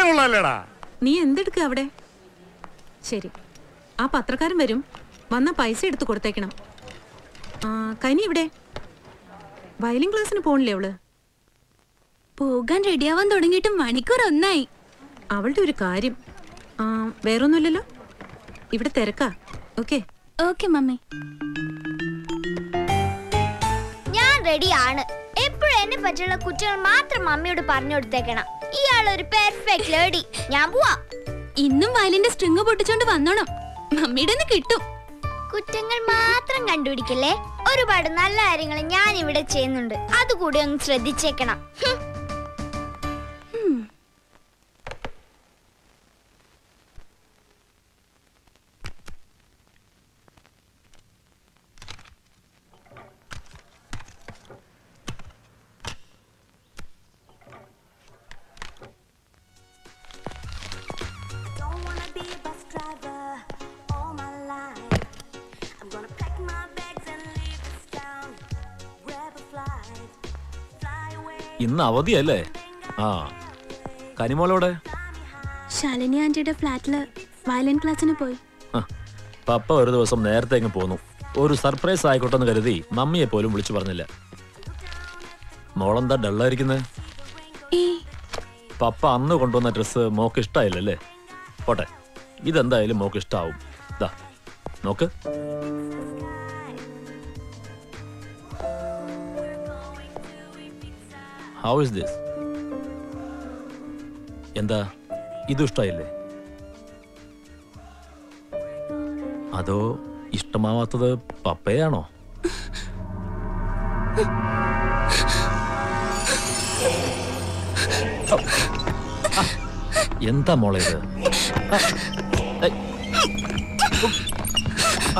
അങ്ങനെയുള്ളല്ലേടാ നീ എന്തെടുക്കുക അവിടെ ശരി ആ പത്രക്കാരൻ വരും വന്ന പൈസ എടുത്ത് കൊടുത്തേക്കണം ആ കനി ഇവിടെ വയലിൻ ക്ലാസ്സിന് പോണില്ലേ അവള് പോകാൻ റെഡിയാവാൻ തുടങ്ങിയിട്ട് മണിക്കൂർ ഒന്നായി അവളുടെ ഒരു കാര്യം ആ വേറൊന്നുമില്ലല്ലോ ഇവിടെ തിരക്കാ ഓക്കെ ഓക്കെ മമ്മി ഞാൻ റെഡിയാണ് എപ്പോഴും എന്നെ പറ്റിയുള്ള കുറ്റങ്ങൾ മാത്രം മമ്മിയോട് പറഞ്ഞു കൊടുത്തേക്കണം ഇയാൾ ഒരു പെർഫെക്റ്റ് ലേഡി ഞാൻ പോവാ ഇന്നും വയലിന്റെ സ്ട്രിങ് പൊട്ടിച്ചോണ്ട് വന്നോണം മമ്മിയുടെ നിന്ന് കിട്ടും കുറ്റങ്ങൾ മാത്രം കണ്ടുപിടിക്കല്ലേ ഒരുപാട് നല്ല കാര്യങ്ങൾ ഞാൻ ഇവിടെ ചെയ്യുന്നുണ്ട് അതുകൂടി ഒന്ന് ശ്രദ്ധിച്ചേക്കണം ഹും. Don't wanna be a bus driver all my life. I'm gonna pack my bags and leave this town. Grab a flight, fly away. ഇന്ന് അവധിയല്ലേ ആ കനിമോളോടെ ശാലിനി ആന്റിയുടെ ഫ്ലാറ്റില് വയലിൻ ക്ലാസ്സിന് പോയി ആ, പപ്പ ഒരു ദിവസം നേരത്തെ അങ്ങ് പോന്നു ഒരു സർപ്രൈസ് ആയിക്കോട്ടെ എന്ന് കരുതി മമ്മിയെ പോലും വിളിച്ചു പറഞ്ഞില്ല മോളെന്താ ഡള്ളായിരിക്കുന്നത് ഏ പപ്പ അന്ന് കൊണ്ടുവന്ന ഡ്രസ്സ് മോക്ക് ഇഷ്ടായില്ലല്ലേ പോട്ടെ ഇതെന്തായാലും മോക്ക് ഇഷ്ടാവും ദാ നോക്ക് ഹൗ ഇസ് ദിസ് എന്താ ഇതും ഇഷ്ടായില്ലേ അതോ ഇഷ്ടമാവാത്തത് പപ്പയാണോ എന്താ മോളെ ഇത് ആ, ഏയ്. ഉം. ആ.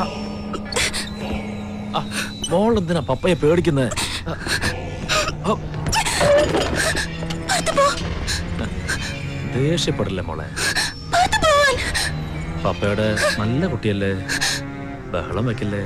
ആ, മോൾ എന്തിനാ പപ്പയെ പേടിക്കുന്നത് ദേഷ്യപ്പെടില്ലേ മോളെ പപ്പയുടെ നല്ല കുട്ടിയല്ലേ ബഹളം വെക്കില്ലേ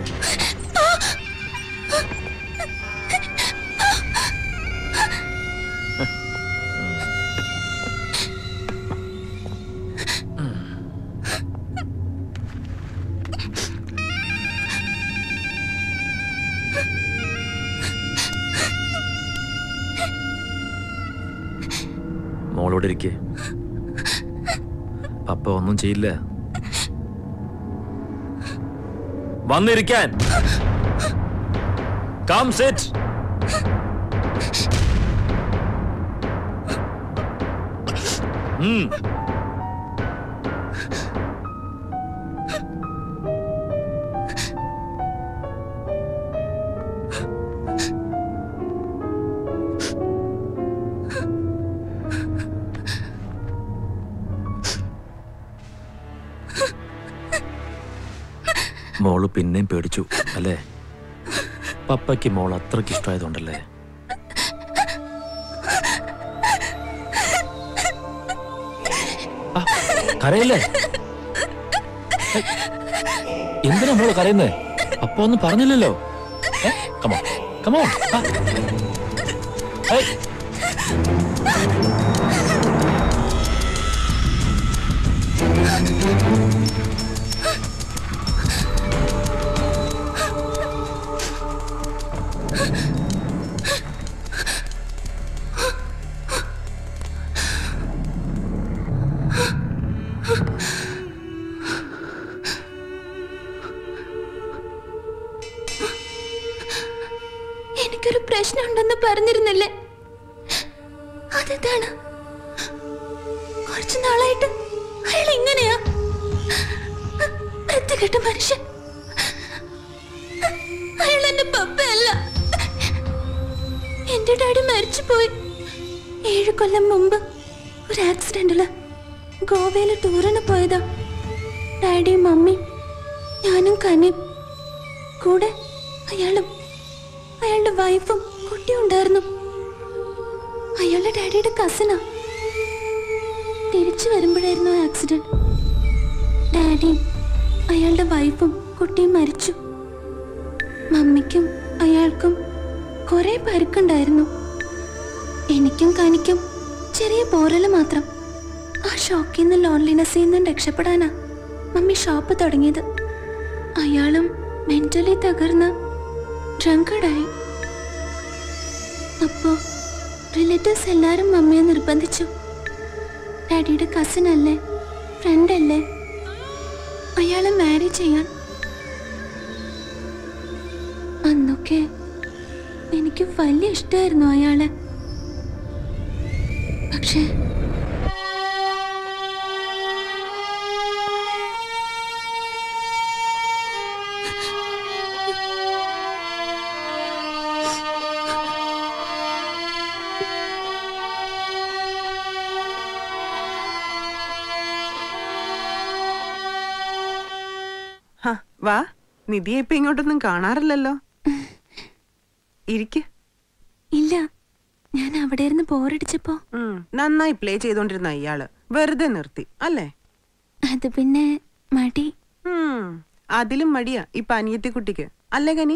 മോളോട് ഇരിക്കേ പപ്പ ഒന്നും ചെയ്യില്ല വന്നിരിക്കാൻ കം സെറ്റ് മോള് പിന്നെയും പേടിച്ചു അല്ലേ പപ്പയ്ക്ക് മോൾ അത്രയ്ക്ക് ഇഷ്ടമായതുകൊണ്ടല്ലേ ആ, കരയല്ലേ ഏയ്, എന്തിനാ മോള് കരയുന്നേ അപ്പ ഒന്നും പറഞ്ഞില്ലല്ലോ ഏ, come on, come on. ആ. ഏയ്. എനിക്കൊരു പ്രശ്നമുണ്ടെന്ന് പറഞ്ഞിരുന്നില്ലേ അതെന്താണ് കുറച്ചു നാളായിട്ട് അയാൾ ഇങ്ങനെയാ വൃത്തികെട്ട മനുഷ്യൻ അയാൾ എന്റെ പപ്പയല്ല എന്റെ ഡാഡി മരിച്ചുപോയി ഏഴ് കൊല്ലം മുമ്പ് ഒരു ആക്സിഡന്റില് ഗോവയില് ടൂറിന് പോയതാ ഡാഡിയും മമ്മിയും ഞാനും കനിയും കൂടെ അയാളും അയാളുടെ വൈഫും കുട്ടിയും ഉണ്ടായിരുന്നു അയാളുടെ ഡാഡിയുടെ കസിനാ തിരിച്ചു വരുമ്പോഴായിരുന്നു ആക്സിഡന്റ് ഡാഡിയും അയാളുടെ വൈഫും കുട്ടിയും മരിച്ചു മമ്മിക്കും അയാൾക്കും കുറെ പരുക്കുണ്ടായിരുന്നു എനിക്കും കനിക്കും ചെറിയ പോറല് മാത്രം ആ ഷോക്കിൽ നിന്ന് ലോൺലിനെസ്സിൽ നിന്നും രക്ഷപ്പെടാനാ മമ്മി ഷോപ്പ് തുടങ്ങിയത് അയാളും മെന്റലി തകർന്ന് ഡ്രങ്കഡായി അപ്പോ റിലേറ്റീവ്സ് എല്ലാരും മമ്മിയെ നിർബന്ധിച്ചു ഡാഡിയുടെ കസിൻ അല്ലേ ഫ്രണ്ട് അല്ലേ അയാളെ മാരി ചെയ്യാൻ അന്നൊക്കെ എനിക്ക് വലിയ ഇഷ്ടമായിരുന്നു അയാളെ പക്ഷേ ഹ, വാ നിധിയെ ഇപ്പൊ ഇങ്ങോട്ടൊന്നും കാണാറില്ലല്ലോ ഇരിക്ക് ഇല്ല ഞാൻ അവിടെ ഇരുന്ന് ബോറടിച്ചപ്പോ ഉം, നന്നായി പ്ലേ ചെയ്തോണ്ടിരുന്ന ഇയാള് വെറുതെ നിർത്തി അല്ലേ അത് പിന്നെ മടി ഉം, അതിലും മടിയാ ഇപ്പൊ അനിയത്തി കുട്ടിക്ക് അല്ലേ കനി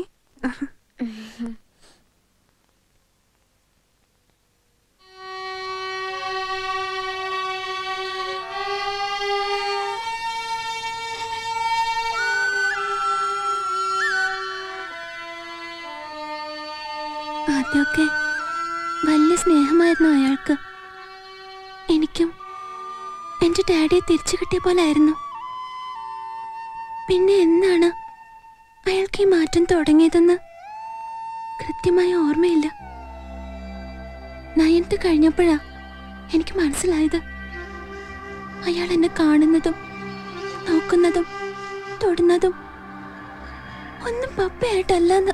ആദ്യമൊക്കെ വലിയ സ്നേഹമായിരുന്നു അയാൾക്ക് എനിക്കും എന്റെ ഡാഡിയെ തിരിച്ചു കിട്ടിയ പോലെ ആയിരുന്നു പിന്നെ എന്നാണ് അയാൾക്ക് ഈ മാറ്റം തുടങ്ങിയതെന്ന് കൃത്യമായ ഓർമ്മയില്ല നയൻത്ത് കഴിഞ്ഞപ്പോഴാ എനിക്ക് മനസ്സിലായത് അയാൾ എന്നെ കാണുന്നതും നോക്കുന്നതും തൊടുന്നതും ഒന്നും പപ്പയായിട്ടല്ലെന്ന്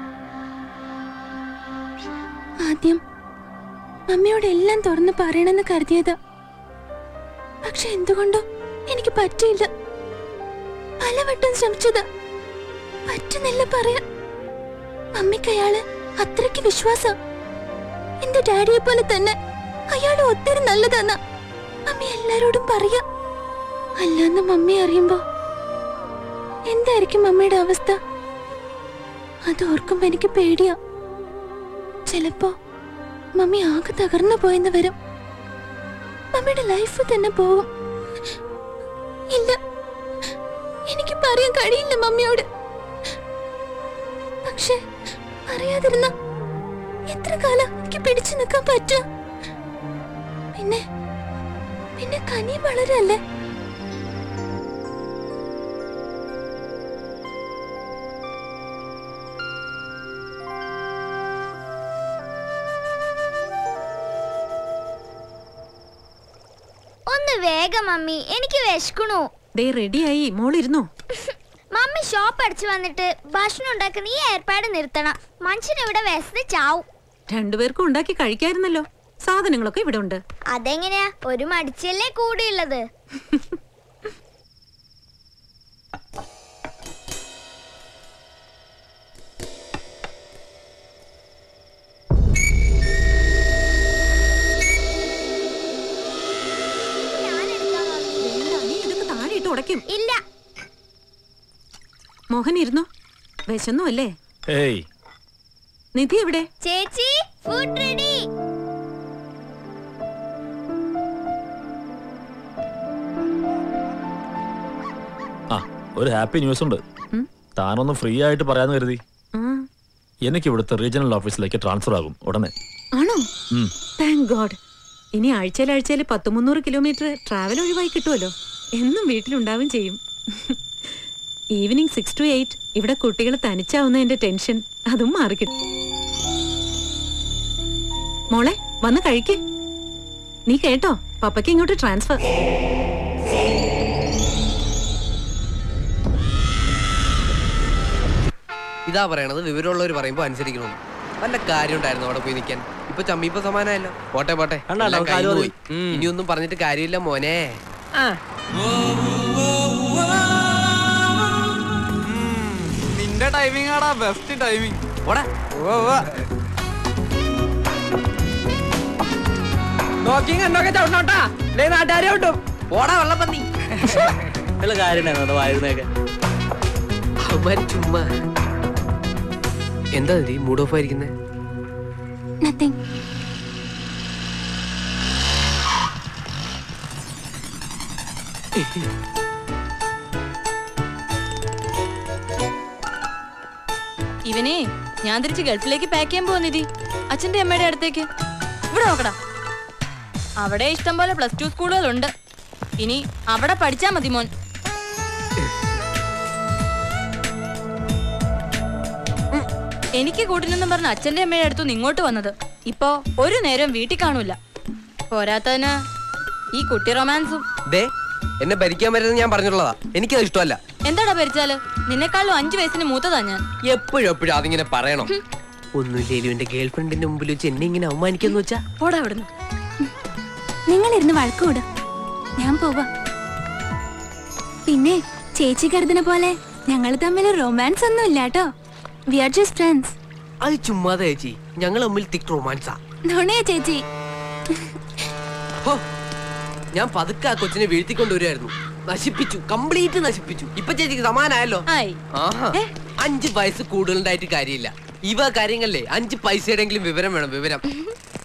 ആദ്യം മമ്മിയോട് എല്ലാം തുറന്ന് പറയണമെന്ന് കരുതിയത് പക്ഷെ എന്തുകൊണ്ടോ എനിക്ക് പറ്റിയില്ല പലവട്ടം ശ്രമിച്ചത് പറ്റുന്നില്ല പറയാൻ മമ്മിക്ക് അയാള് അത്രയ്ക്ക് വിശ്വാസം എന്റെ ഡാഡിയെ പോലെ തന്നെ അയാൾ ഒത്തിരി നല്ലതെന്ന മമ്മി എല്ലാരോടും പറയാ അല്ലാന്ന് മമ്മി അറിയുമ്പോ എന്തായിരിക്കും മമ്മിയുടെ അവസ്ഥ അത് ഓർക്കുമ്പോ എനിക്ക് പേടിയാ ചിലപ്പോ മമ്മി ആകെ തകർന്നു പോയെന്ന് വരും മമ്മിയുടെ ലൈഫ് തന്നെ പോവും ഇല്ല എനിക്ക് പറയാൻ കഴിയില്ല മമ്മിയോട് പക്ഷെ അറിയാതിരുന്ന എത്ര കാലം എനിക്ക് പിടിച്ചു നിൽക്കാൻ പറ്റും പിന്നെ പിന്നെ കനി വളരല്ലേ ഒന്ന് വേഗം മമ്മി എനിക്ക് വിശക്കണു ദേ റെഡിയായി മോളിരുന്നോ മമ്മി ഷോപ്പ് അടിച്ചു വന്നിട്ട് ഭക്ഷണം ഉണ്ടാക്കുന്ന ഈ ഏർപ്പാട് നിർത്തണം മനുഷ്യൻ ഇവിടെ വിശന്ന് ചാവും രണ്ടുപേർക്കും ഉണ്ടാക്കി കഴിക്കായിരുന്നല്ലോ സാധനങ്ങളൊക്കെ ഇവിടെ ഉണ്ട് അതെങ്ങനെയാ ഒരു മടിച്ചല്ലേ കൂടിയുള്ളത് ഞാനെടുക്കാം, മമ്മി. വേണ്ട, നീ ഇതൊക്കെ താഴെ ഇട്ട് ഉടയ്ക്കും ഇല്ല മോഹൻ ഇരുന്നോ വിശന്നു അല്ലേ ഏയ് നിധി എവിടെ ചേച്ചി ഫുഡ് റെഡി ആ ഒരു ഹാപ്പി ന്യൂസ് ഉണ്ട് ഉം? താനൊന്ന് ഫ്രീ ആയിട്ട് പറയാന്ന് കരുതി ആ, എനിക്ക് ഇവിടുത്തെ റീജിയണൽ ഓഫീസിലേക്ക് ട്രാൻസ്ഫർ ആകും ഉടനെ ആണോ ഉം. താങ്ക് ഗോഡ് ഇനി ആഴ്ചയിൽ ആഴ്ചയിൽ പത്ത് മുന്നൂറ് കിലോമീറ്റർ ട്രാവൽ ഒഴിവായി കിട്ടുമല്ലോ എന്നും വീട്ടിലുണ്ടാവും ചെയ്യും ഈവനിങ് സിക്സ് ടു എയ്റ്റ് ഇവിടെ കുട്ടികൾ തനിച്ചാവുന്നതിന്റെ ടെൻഷൻ അതും മാറിക്കിട്ടും മോളെ വന്ന് കഴിക്ക് നീ കേട്ടോ പപ്പയ്ക്ക് ഇങ്ങോട്ട് ട്രാൻസ്ഫർ ഇതാ പറയണത് വിവരമുള്ളവർ പറയുമ്പോ അനുസരിക്കണം വല്ല കാര്യം ഉണ്ടായിരുന്നു അവിടെ പോയി നിൽക്കാൻ ഇപ്പൊ ചമ്മീപ്പ സമാനമല്ലോ പോട്ടെ പോട്ടെ എല്ലാം കഴിഞ്ഞു പോയി. ഇനിയൊന്നും പറഞ്ഞിട്ട് കാര്യമില്ല മോനെ നിന്റെ ടൈമിംഗ് ആടാ ബെസ്റ്റ് ടൈമിംഗ് ഓടാ നോക്കി കണ്ടൊക്കെ ചവിട്ടോട്ടാ ദേ നാട്ടുകാരെ വിട്ടും ഓടാ വെള്ളപ്പന്നി വല്ല കാര്യം വായുന്നൊക്കെ അവന്മാര് ചുമ്മാ എന്താ നീ മൂഡ് ഓഫ് ആയിരിക്കുന്നേ നത്തിങ് ഇവനെ ഞാൻ തിരിച്ച് ഗൾഫിലേക്ക് പാക്ക് ചെയ്യാൻ പോകുന്ന നിധി അച്ഛന്റെ അമ്മയുടെ അടുത്തേക്ക് ഇവിടെ നോക്കടാ അവിടെ ഇഷ്ടം പോലെ പ്ലസ് ടു സ്കൂളുകളുണ്ട് ഇനി അവിടെ പഠിച്ചാ മതി മോൻ എനിക്ക് കൂട്ടിനെന്നും പറഞ്ഞ അച്ഛന്റെ അമ്മയുടെ അടുത്തുനിന്ന് ഇങ്ങോട്ട് വന്നത് ഇപ്പോ ഒരു നേരം വീട്ടിൽ കാണൂല പോരാത്തതിന് ഈ കുട്ടി റൊമാൻസും ദേ എന്നെ ഭരിക്കാൻ പറ്റുന്നത് ഞാൻ പറഞ്ഞിട്ടുള്ളതാ എനിക്കത് ഇഷ്ടമല്ല എന്താടാ ഭരിച്ചാല് നിന്നെക്കാളും അഞ്ചു വയസ്സിന് മൂത്തതാ ഞാൻ എപ്പോഴും എപ്പോഴും അതിങ്ങനെ പറയണം ഒന്നുമില്ലേലും എന്റെ ഗേൾ ഫ്രണ്ടിന്റെ മുമ്പിൽ വെച്ച് എന്നെ ഇങ്ങനെ അവമാനിക്കാന്ന് വെച്ചാ പോടാ അവിടുന്ന് നിങ്ങളിരുന്ന് വഴക്കൂട് ഞാൻ പോവാ പിന്നെ ചേച്ചി കരുതുന്ന പോലെ ഞങ്ങൾ തമ്മിൽ റൊമാൻസ് ഒന്നും ഇല്ല കേട്ടോ വി ആർ ജസ്റ്റ് ഫ്രണ്ട്സ് അത് ചുമ്മാതെ ചേച്ചി ഞങ്ങൾ തമ്മിൽ തിക് റൊമാൻസാ നുണയാ ചേച്ചി ഹോ, ഞാൻ പതുക്കെ ആ കൊച്ചിനെ വീഴ്ത്തിക്കൊണ്ടുവരുമായിരുന്നു നശിപ്പിച്ചു കംപ്ലീറ്റ് നശിപ്പിച്ചു ഇപ്പൊ ചേച്ചിക്ക് സമാനായല്ലോ ആയി ആഹാ അഞ്ച് വയസ്സ് കൂടുതലുണ്ടായിട്ട് കാര്യമില്ല ഇവ കാര്യങ്ങളിലെ അഞ്ച് പൈസയുടെങ്കിലും വിവരം വേണം വിവരം